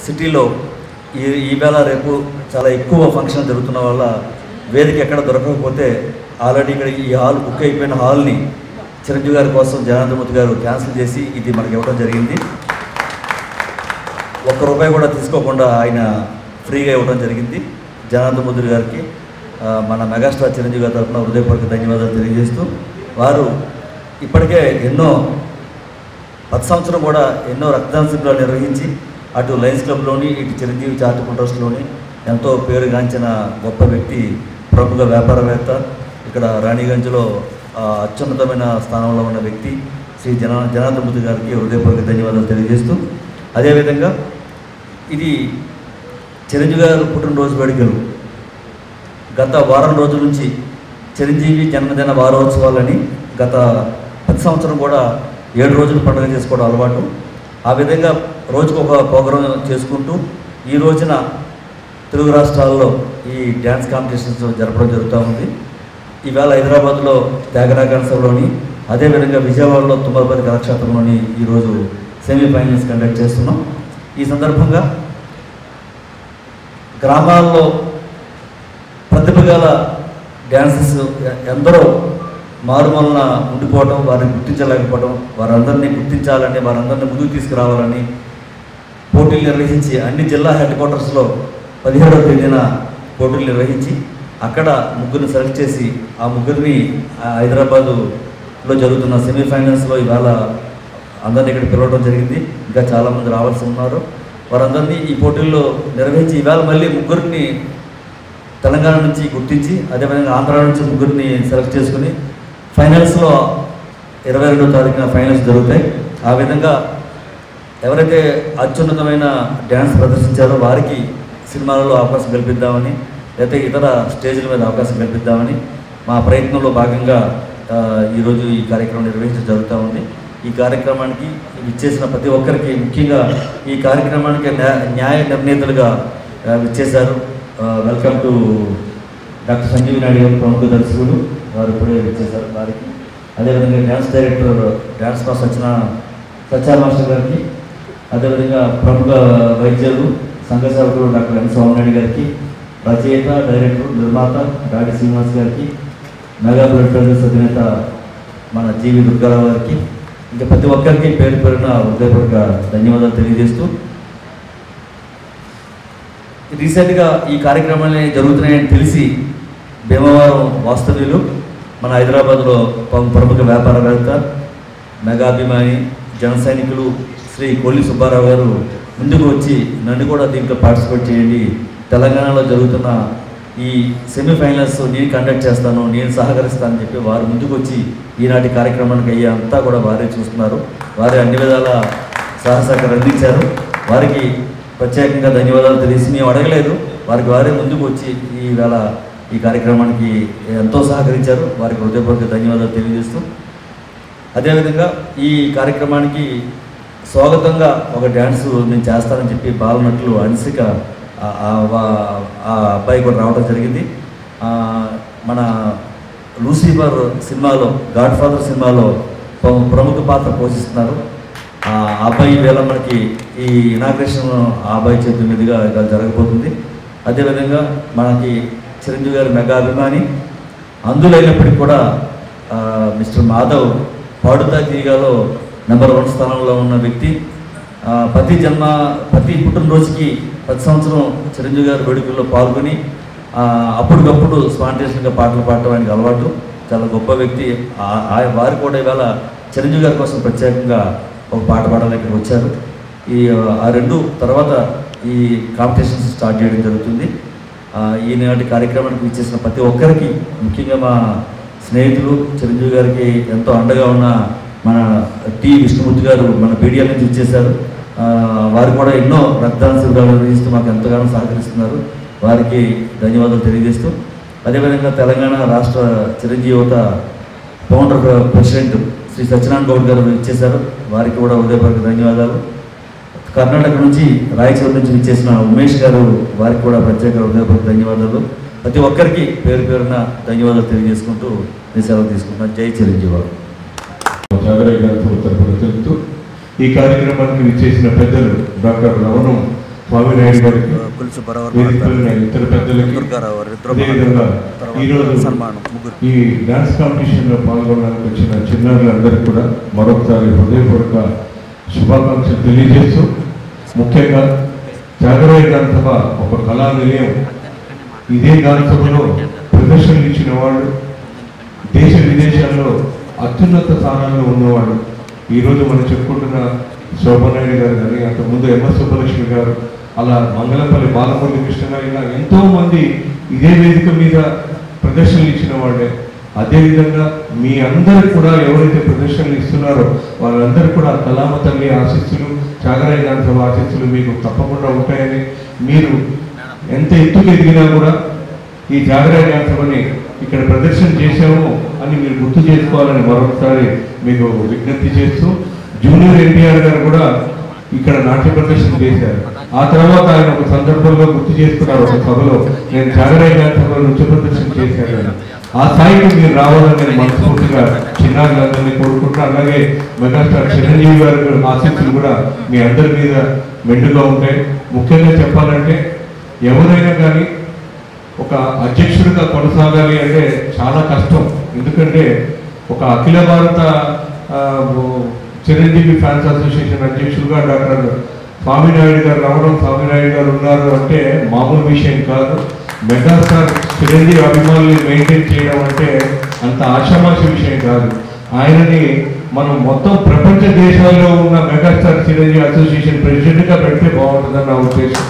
సిటీలో ఈ ఈవేళ రేపు చాలా ఎక్కువ ఫంక్షన్ జరుగుతున్న వల్ల వేదిక ఎక్కడ దొరకకపోతే ఆల్రెడీ ఇక్కడ ఈ హాల్ బుక్ అయిపోయిన హాల్ని చిరంజీవి గారి కోసం జనార్దమూర్తి గారు క్యాన్సిల్ చేసి ఇది మనకి ఇవ్వడం జరిగింది ఒక్క రూపాయి కూడా తీసుకోకుండా ఆయన ఫ్రీగా ఇవ్వడం జరిగింది జనార్దమూర్తి గారికి ఆ, మన మెగాస్టార్ చిరంజీవి గారి తరఫున హృదయపూర్వక ధన్యవాదాలు తెలియజేస్తూ వారు ఇప్పటికే ఎన్నో ప్రతి సంవత్సరం కూడా ఎన్నో రక్తదాన శిబిరాలు నిర్వహించి అటు లయన్స్ క్లబ్లోని ఇటు చిరంజీవి చారిటబుల్ ట్రస్ట్లోని ఎంతో పేరుగాంచిన గొప్ప వ్యక్తి ప్రముఖ వ్యాపారవేత్త ఇక్కడ రాణిగంజ్లో ఆ, అత్యున్నతమైన స్థానంలో ఉన్న వ్యక్తి శ్రీ జన జనార్దమూర్తి గారికి హృదయపూర్వక ధన్యవాదాలు తెలియజేస్తూ అదేవిధంగా ఇది చిరంజీవి గారు పుట్టినరోజు వేడుకలు గత వారం రోజుల నుంచి చిరంజీవి జన్మదిన వారోత్సవాలని గత ప్రతి సంవత్సరం కూడా ఏడు రోజులు పండుగ చేసుకోవడం అలవాటు ఆ విధంగా రోజుకు ఒక ప్రోగ్రాం చేసుకుంటూ ఈ రోజున తెలుగు రాష్ట్రాల్లో ఈ డ్యాన్స్ కాంపిటీషన్స్ జరపడం జరుగుతూ ఉంది ఈవేళ హైదరాబాద్లో త్యాగరాగాన్సంలోని అదేవిధంగా విజయవాడలో తుమ్మలపల్లి కళాక్షేత్రంలోని ఈరోజు సెమీఫైనల్స్ కండక్ట్ చేస్తున్నాం ఈ సందర్భంగా గ్రామాల్లో ప్రతిభ గల డ్యాన్సెస్ ఎందరో మారుమూలన ఉండిపోవడం వారిని గుర్తించలేకపోవడం వారందరినీ గుర్తించాలని వారందరినీ ముందుకు తీసుకురావాలని పోటీలు నిర్వహించి అన్ని జిల్లా హెడ్ క్వార్టర్స్లో పదిహేడవ తేదీన పోటీలు నిర్వహించి అక్కడ ముగ్గురిని సెలెక్ట్ చేసి ఆ ముగ్గురిని ఆ, హైదరాబాదులో జరుగుతున్న సెమీఫైనల్స్లో ఇవాళ అందరినీ ఇక్కడ పిలవడం జరిగింది ఇంకా చాలామంది రావాల్సి ఉన్నారు వారందరినీ ఈ పోటీల్లో నిర్వహించి ఇవాళ మళ్ళీ ముగ్గురిని తెలంగాణ నుంచి గుర్తించి అదేవిధంగా ఆంధ్ర నుంచి ముగ్గురిని సెలెక్ట్ చేసుకుని ఫైనల్స్లో ఇరవై రెండో తారీఖున ఫైనల్స్ జరుగుతాయి ఆ విధంగా ఎవరైతే అత్యున్నతమైన డ్యాన్స్ ప్రదర్శించారో వారికి సినిమాలలో అవకాశం కల్పిద్దామని లేకపోతే ఇతర స్టేజ్ల మీద అవకాశం కల్పిద్దామని మా ప్రయత్నంలో భాగంగా ఆ, ఈరోజు ఈ కార్యక్రమం నిర్వహించడం జరుగుతూ ఉంది ఈ కార్యక్రమానికి ఇచ్చేసిన ప్రతి ఒక్కరికి ముఖ్యంగా ఈ కార్యక్రమానికి న్యా- న్యాయ నిర్ణేతలుగా ఆ, విచ్చేశారు welcome to doctor Sanjeevi Naidu గారు ప్రముఖ దర్శకుడు వారు ఇప్పుడే విచ్చేశారు వారికి అదేవిధంగా డ్యాన్స్ డైరెక్టర్ డ్యాన్స్ మాస్టర్ వచ్చిన సత్యా మాస్టర్ గారికి అదేవిధంగా ప్రముఖ వైద్యులు సంఘ సేవకుడు డాక్టర్ ఎన్ సోమనాయుడు గారికి రచయిత డైరెక్టర్ నిర్మాత డాడి శ్రీనివాస్ గారికి మెగా బ్లడ్ బ్రదర్స్ అధినేత మన జీవి దుర్గారావు గారికి ఇంకా ప్రతి ఒక్కరికి పేరు పేరున హృదయపూర్వక ధన్యవాదాలు తెలియజేస్తూ రీసెంట్గా ఈ కార్యక్రమాలు జరుగుతున్నాయని తెలిసి భీమవరం వాస్తవ్యులు మన హైదరాబాద్లో ప్ర- ప్రముఖ వ్యాపారవేత్త మెగాభిమాని జన సైనికులు శ్రీ కొల్లి సుబ్బారావు గారు ముందుకు వచ్చి నన్ను కూడా దీంట్లో పార్టిసిపేట్ చేయండి తెలంగాణలో జరుగుతున్న ఈ సెమీఫైనల్స్ నేను కండక్ట్ చేస్తాను నేను సహకరిస్తానని చెప్పి వారు ముందుకు వచ్చి ఈనాటి కార్యక్రమానికి అయ్యే అంతా కూడా వారే చూస్తున్నారు వారే అన్ని విధాల సహాయ సహకారం అందించారు వారికి ప్రత్యేకంగా ధన్యవాదాలు తెలిసి మేము అడగలేదు వారికి వారే ముందుకు వచ్చి ఈ వేళ ఈ కార్యక్రమానికి ఎంతో సహకరించారు వారికి హృదయపూర్వక ధన్యవాదాలు తెలియజేస్తూ అదేవిధంగా ఈ కార్యక్రమానికి స్వాగతంగా ఒక డ్యాన్స్ నేను చేస్తానని చెప్పి బాలనట్లు అన్సిక ఆ- ఆ వా- ఆ అబ్బాయి కూడా రావడం జరిగింది ఆ, మన లూసిఫర్ సినిమాలో గాడ్ ఫాదర్ సినిమాలో ప్ర- ప్రముఖ పాత్ర పోషిస్తున్నారు ఆ అబ్బాయి వేళ మనకి ఈ ఇనాగ్రేషన్ ఆ అబ్బాయి చేతి మీదుగా ఇవాళ జరగబోతుంది అదేవిధంగా మనకి చిరంజీవి గారి మెగా అభిమాని అందులైనప్పటికీ కూడా ఆ, మిస్టర్ మాధవ్ పాడుతా తీయగాలో నెంబర్ వన్ స్థానంలో ఉన్న వ్యక్తి ఆ, ప్రతి జన్మ ప్రతి పుట్టినరోజుకి ప్రతి సంవత్సరం చిరంజీవి గారి వేడుకల్లో పాల్గొని ఆ, అప్పటికప్పుడు స్పాంటేషన్గా పాటలు పాడటం ఆయనకి అలవాటు చాలా గొప్ప వ్యక్తి ఆ- ఆ వారు కూడా ఇవాళ చిరంజీవి గారి కోసం ప్రత్యేకంగా ఒక పాట పాడాలని ఇక్కడికి వచ్చారు ఈ ఆ రెండు తర్వాత ఈ కాంపిటీషన్స్ స్టార్ట్ చేయడం జరుగుతుంది ఆ, ఈనాటి కార్యక్రమానికి ఇచ్చేసిన ప్రతి ఒక్కరికి ముఖ్యంగా మా స్నేహితులు చిరంజీవి గారికి ఎంతో అండగా ఉన్న మన టి విష్ణుమూర్తి గారు మన బీడియా నుంచి ఇచ్చేశారు ఆ, వారు కూడా ఎన్నో రక్తదాన శిబిరాలు నిర్వహిస్తూ మాకు ఎంతగానో సహకరిస్తున్నారు వారికి ధన్యవాదాలు తెలియజేస్తూ అదేవిధంగా తెలంగాణ రాష్ట్ర చిరంజీవి యువత ఫౌండర్ ప్రెసిడెంట్ శ్రీ సత్యనారాయణ గౌడ్ గారు ఇచ్చేశారు వారికి కూడా హృదయపూర్వక ధన్యవాదాలు కర్ణాటక నుంచి రాయచూరు నుంచి ఇచ్చేసిన ఉమేష్ గారు వారికి కూడా ప్రత్యేక హృదయపూర్వక ధన్యవాదాలు ప్రతి ఒక్కరికి పేరు పేరున ధన్యవాదాలు తెలియజేసుకుంటూ నేను సెలవు తీసుకుంటున్నాను జై చిరంజీవి గారు జాగరయ్య గారితో తరపున తెలుపుతూ ఈ కార్యక్రమానికి విచ్చేసిన పెద్దలు డాక్టర్ రవణం స్వామినాయుడు గారికి కొలుసు వేదికపైన ఇతర పెద్దలకి దుర్గారావు అదేవిధంగా ఈరోజు సన్మానం ముగ్గురు ఈ డాన్స్ కాంపిటీషన్లో పాల్గొనడానికి వచ్చిన చిన్నారులందరికీ కూడా మరొకసారి హృదయపూర్వక శుభాకాంక్షలు తెలియజేస్తూ ముఖ్యంగా జాగరాయ గాన సభ ఒక కళా నిలయం ఇదే గాన సభలో ప్రదర్శనలు ఇచ్చిన వాళ్ళు దేశ విదేశాల్లో అత్యున్నత స్థానాల్లో ఉన్నవాడు ఈరోజు మనం చెప్పుకుంటున్న శోభనాయుడు గారు కానీ అంతకుముందు ఎంఎస్ సుబ్బలక్ష్మి గారు అలా మంగళపల్లి బాలమురళి కృష్ణ గారు ఇలా ఎంతో మంది ఇదే వేదిక మీద ప్రదర్శనలు ఇచ్చిన వాళ్ళే అదేవిధంగా మీ అందరికి కూడా ఎవరైతే ప్రదర్శనలు ఇస్తున్నారో వాళ్ళందరూ కూడా కలామ తల్లి ఆశీస్సులు చాగరాయ గాంధీ సభ ఆశీస్సులు మీకు తప్పకుండా ఉంటాయని మీరు ఎంత ఎత్తుకు ఎదిగినా కూడా ఈ జాగరాయ గాంధీ సభని ఇక్కడ ప్రదర్శన చేశాము అని మీరు గుర్తు చేసుకోవాలని మరొకసారి మీకు విజ్ఞప్తి చేస్తూ జూనియర్ ఎన్టీఆర్ గారు కూడా ఇక్కడ నాట్య ప్రదర్శన చేశారు ఆ తర్వాత ఆయన ఒక సందర్భంలో గుర్తు చేసుకున్నారు ఒక సభలో నేను జాగరాయ గాంధీ సభలో నృత్య ప్రదర్శన చేశాను అని. ఆ స్థాయికి మీరు రావాలని నేను మనస్ఫూర్తిగా చిన్నారులందరినీ కోరుకుంటున్నా అలాగే మెగాస్టార్ చిరంజీవి గారి ఆశీస్సులు కూడా మీ అందరి మీద మెండుగా ఉంటాయి ముఖ్యంగా చెప్పాలంటే ఎవరైనా కానీ ఒక అధ్యక్షుడిగా కొనసాగాలి అంటే చాలా కష్టం ఎందుకంటే ఒక అఖిల భారత ఆ, ఓ- చిరంజీవి ఫ్యాన్స్ అసోసియేషన్ అధ్యక్షులుగా డాక్టర్ స్వామినాయుడు గారు రావడం స్వామినాయుడు గారు ఉన్నారు అంటే మామూలు విషయం కాదు మెగాస్టార్ చిరంజీవి అభిమానుల్ని మెయింటైన్ చేయడం అంటే అంత ఆషామాషి విషయం కాదు ఆయనని మనం మొత్తం ప్రపంచ దేశాల్లో ఉన్న మెగాస్టార్ చిరంజీవి అసోసియేషన్ ప్రెసిడెంట్గా పెడితే బాగుంటుందని నా ఉద్దేశం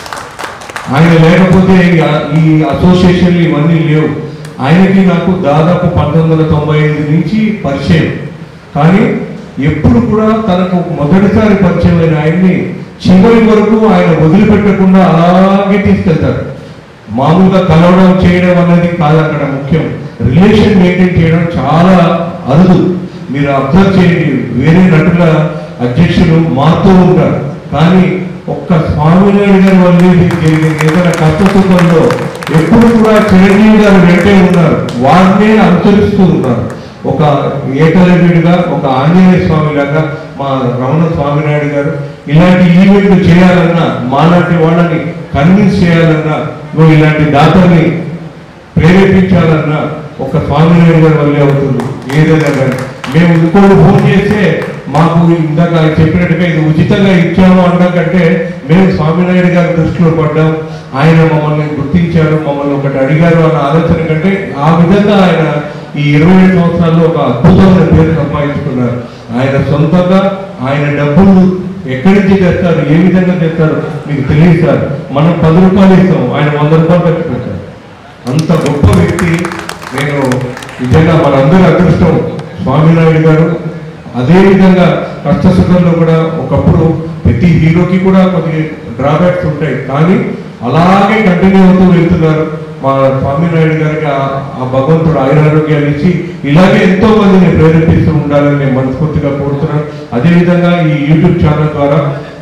ఆయన లేకపోతే ఈ- ఈ అసోసియేషన్లు ఇవన్నీ లేవు ఆయనకి నాకు దాదాపు పంతొమ్మిది వందల తొంభై ఐదు నుంచి పరిచయం కానీ ఎప్పుడు కూడా తనకు మొదటిసారి పరిచయం అయిన ఆయన్ని చివరి వరకు ఆయన వదిలిపెట్టకుండా అలాగే తీసుకెళ్తారు మామూలుగా కలవడం చేయడం అనేది కాదు అక్కడ ముఖ్యం రిలేషన్ మెయింటైన్ చేయడం చాలా అరుదు మీరు అబ్జర్వ్ చేయండి వేరే నటుల అధ్యక్షులు మారుతూ ఉంటారు కానీ ఒక్క స్వామినాయుడు గారి వల్లే ఇది జరిగింది ఏదైనా కష్ట సుఖంలో ఎప్పుడు కూడా చిరంజీవి గారు వెంటే ఉన్నారు వారినే అనుసరిస్తూ ఉన్నారు ఒక ఏకలవ్యుడిగా ఒక ఆంజనేయ స్వామి లాగా మా రమణ స్వామినాయుడు గారు ఇలాంటి ఈవెంట్లు చేయాలన్నా మాలాంటి వాళ్ళని కన్విన్స్ చేయాలన్నా నువ్వు ఇలాంటి దాతల్ని ప్రేరేపించాలన్నా ఒక స్వామినాయుడు గారి వల్లే అవుతుంది ఏదైనా కానీ మేము ఇంకోటి ఫోన్ చేస్తే మాకు ఇందాక ఆయన చెప్పినట్టుగా ఇది ఉచితంగా ఇచ్చాము అనకంటే మేము స్వామినాయుడు గారి దృష్టిలో పడ్డాం ఆయన మమ్మల్ని గుర్తించారు మమ్మల్ని ఒకటి అడిగారు అన్న ఆలోచన కంటే ఆ విధంగా ఆయన ఈ ఇరవై ఏడు సంవత్సరాల్లో ఒక అద్భుతమైన పేరు సంపాదించుకున్నారు ఆయన సొంతంగా ఆయన డబ్బులు ఎక్కడి నుంచి తెస్తారు ఏ విధంగా తెస్తారు మీకు తెలియదు సార్ మనం పది రూపాయలు ఇస్తాం ఆయన వంద రూపాయలు ఖర్చు పెట్టారు అంత గొప్ప వ్యక్తి నేను నిజంగా మనందరి అదృష్టం స్వామినాయుడు గారు అదే విధంగా కష్ట సుఖంలో కూడా ఒకప్పుడు ప్రతి హీరోకి కూడా కొద్ది డ్రాబ్యాక్స్ ఉంటాయి కానీ అలాగే కంటిన్యూ అవుతూ వెళ్తున్నారు మా స్వామినాయుడు గారికి ఆ- ఆ భగవంతుడు ఆయురారోగ్యాలు ఇచ్చి ఇలాగే ఎంతో మందిని ప్రేరేపిస్తూ ఉండాలని నేను మనస్ఫూర్తిగా కోరుతున్నాను అదేవిధంగా ఈ యూట్యూబ్ ఛానల్ ద్వారా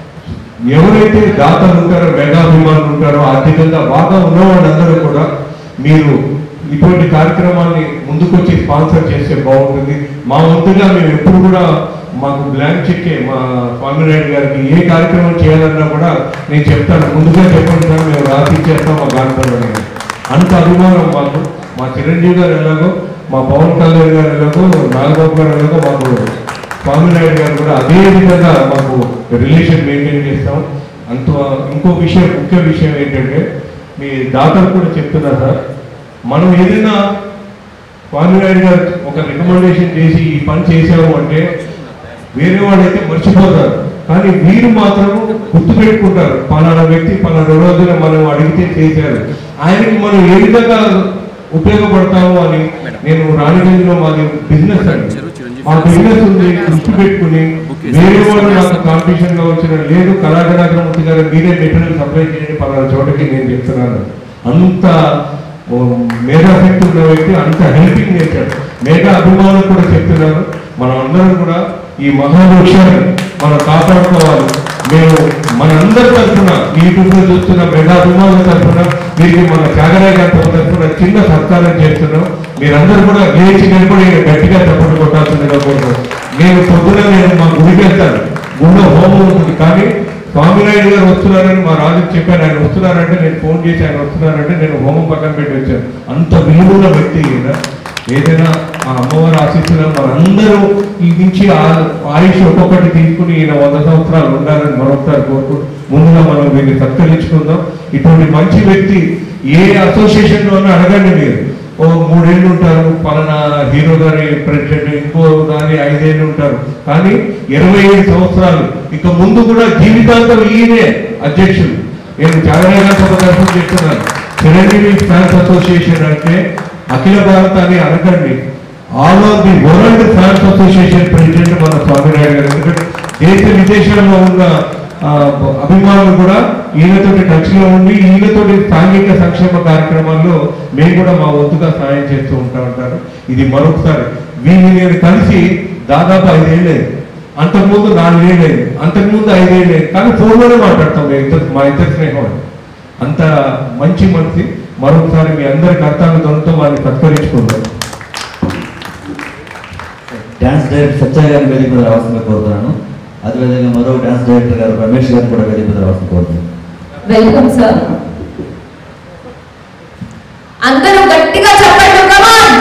ఎవరైతే దాతలు ఉంటారో మెగాభిమానులు ఉంటారో ఆర్థికంగా బాగా ఉన్న వాళ్ళందరూ కూడా మీరు ఇటువంటి కార్యక్రమాన్ని ముందుకొచ్చి స్పాన్సర్ చేస్తే బాగుంటుంది మా వంతుగా మేము ఎప్పుడు కూడా మాకు బ్లాంక్ చెక్కే మా స్వామినాయుడు గారికి ఏ కార్యక్రమం చేయాలన్నా కూడా నేను చెప్తాను ముందుగా చెప్పండి సార్ మేము రాసి ఇచ్చేస్తాం మా గాంధీ అంత అభిమానం మాకు మా చిరంజీవి గారు ఎలాగో మా పవన్ కళ్యాణ్ గారు ఎలాగో నాగబాబు గారు ఎలాగో మాకు స్వామినాయుడు గారు కూడా అదే విధంగా మాకు రిలేషన్ మెయింటైన్ చేస్తాం అంత ఇంకో విషయం ముఖ్య విషయం ఏంటంటే మీ దాతలు కూడా చెప్తున్నారు సార్ మనం ఏదైనా స్వామినాయుడు గారు ఒక రికమెండేషన్ చేసి ఈ పని చేసాము అంటే వేరే వాళ్ళైతే మర్చిపోతారు కానీ మీరు మాత్రం గుర్తు పెట్టుకుంటారు పలానా వ్యక్తి పలానా రోజున మనం అడిగితే చేశారు ఆయనకి మనం ఏ విధంగా ఉపయోగపడతాము అని నేను రాణిగంజ్లో మాది బిజినెస్ అండి మా బిజినెస్ ఉంది దృష్టి పెట్టుకుని వేరే వాళ్ళు నాకు కాంపిటీషన్ లో వచ్చిన లేదు కళాకళాగ్రమూర్తి గారు మీరే మెటీరియల్ సప్లై చేయండి పలానా చోటకి నేను చెప్తున్నాను అంత ఓ, మేధా శక్తి ఉన్న వ్యక్తి అంత హెల్పింగ్ నేచర్ మేఘా అభిమానులు కూడా చెప్తున్నారు మనం అందరం కూడా ఈ మహావృక్షాన్ని మనం కాపాడుకోవాలి మేము మనందరి తరఫున యూట్యూబ్ లో చూస్తున్న మెగా అభిమానుల తరఫున మీకు మన త్యాగరాయ గారి తరఫున చిన్న సత్కారం చేస్తున్నాం మీరందరూ కూడా లేచి నిలబడి గట్టిగా తప్పట్టు కొట్టాల్సిందిగా కోరుతున్నాం నేను పొద్దున నేను మా గుడికి వెళ్తాను గుడిలో హోమం ఉంటుంది కానీ స్వామినాయుడు గారు వస్తున్నారని మా రాజుకి చెప్పాను ఆయన వస్తున్నారంటే నేను ఫోన్ చేసి ఆయన వస్తున్నారంటే నేను హోమం పక్కన పెట్టి వచ్చాను అంత విలువైన వ్యక్తి ఈయన ఏదైనా ఆ అమ్మవారి ఆశీస్సులు మనందరూ ఈ నుంచి ఆ- ఆయుష్ ఒక్కొక్కటి తీసుకుని ఈయన వంద సంవత్సరాలు ఉండాలని మరొకసారి కోరుకుంటూ ముందుగా మనం వీరిని సత్కరించుకుందాం ఇటువంటి మంచి వ్యక్తి ఏ అసోసియేషన్ లోనూ అడగండి మీరు ఓ మూడేళ్ళు ఉంటారు పలానా హీరో గారి ప్రెసిడెంట్ ఇంకో దాని ఐదేళ్ళు ఉంటారు కానీ ఇరవై ఐదు సంవత్సరాలు ఇక ముందు కూడా జీవితాంతం ఈయనే అధ్యక్షులు నేను చాగరాజ సభ తరఫున చెప్తున్నాను చిరంజీవి ఫ్యాన్స్ అసోసియేషన్ అంటే అఖిల భారతాన్ని అనకండి all over the world fans association president మన స్వామినాయుడు గారు ఎందుకంటే దేశ విదేశాల్లో ఉన్న ఆ, అభిమానులు కూడా ఈయనతోటి టచ్ లో ఉండి ఈయనతోటి సాంఘిక సంక్షేమ కార్యక్రమాల్లో మేము కూడా మా వంతుగా సాయం చేస్తూ ఉంటా ఉంటారు ఇది మరొకసారి వీరిని నేను కలిసి దాదాపు ఐదేళ్ళే అంతకుముందు నాలుగేళ్ళే అంతకుముందు ఐదేళ్ళే కానీ ఫోన్లోనే మాట్లాడతాం మేము ఇద్దరు మా ఇద్దరు స్నేహం అంత మంచి మనిషి మరొకసారి మీ అందరి కర్తాన్ని దొరకతో వారిని సత్కరించుకుందాం డ్యాన్స్ డైరెక్టర్ సత్య గారిని వేదిక మీద రావాల్సిందిగా కోరుతున్నాను అదేవిధంగా మరో డ్యాన్స్ డైరెక్టర్ గారు రమేష్ గారిని కూడా వేదిక మీద రావాల్సింది కోరుతున్నాను వెల్కమ్ సార్ అందరూ గట్టిగా చెప్పండి కమాన్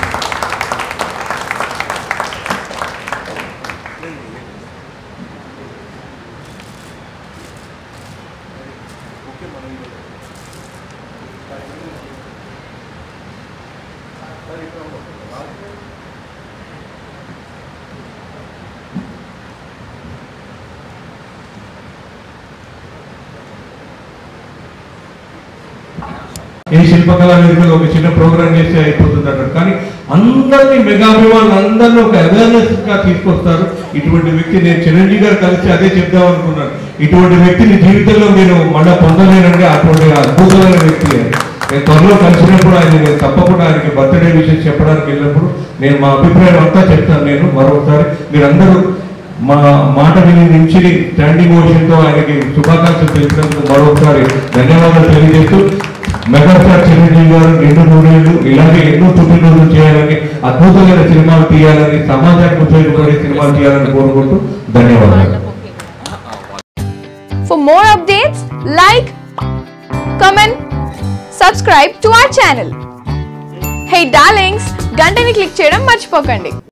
ఈ శిల్పకళా వేదికలో ఒక చిన్న ప్రోగ్రామ్ చేస్తే అయిపోతుంది అంటారు కానీ అందరినీ మెగాభిమానులు అందరినీ ఒక అవేర్నెస్ గా తీసుకొస్తారు ఇటువంటి వ్యక్తి నేను చిరంజీవి గారు కలిసి అదే చెప్దాం అనుకున్నాను ఇటువంటి వ్యక్తిని జీవితంలో నేను మళ్ళా పొందలేనండి అటువంటి అద్భుతమైన వ్యక్తి ఆయన. నేను త్వరలో కలిసినప్పుడు ఆయన నేను తప్పకుండా ఆయనకి బర్త్డే విషయం చెప్పడానికి వెళ్ళినప్పుడు నేను మా అభిప్రాయం అంతా చెప్తాను నేను మరొకసారి మీరందరూ మా మాట విని నుంచి స్టాండింగ్ ఓషన్ తో ఆయనకి శుభాకాంక్షలు తెలిపినందుకు మరొకసారి ధన్యవాదాలు తెలియజేస్తూ మెగాస్టార్ చిరంజీవి గారు నిండు నూరేళ్లు ఇలాగే ఎన్నో పుట్టినరోజులు చేయాలని అద్భుతమైన సినిమాలు తీయాలని సమాజానికి ఉపయోగపడే సినిమాలు తీయాలని కోరుకుంటూ ధన్యవాదాలు For more updates, like, comment, subscribe to our channel. Hey darlings, గంటని click చేయడం మర్చిపోకండి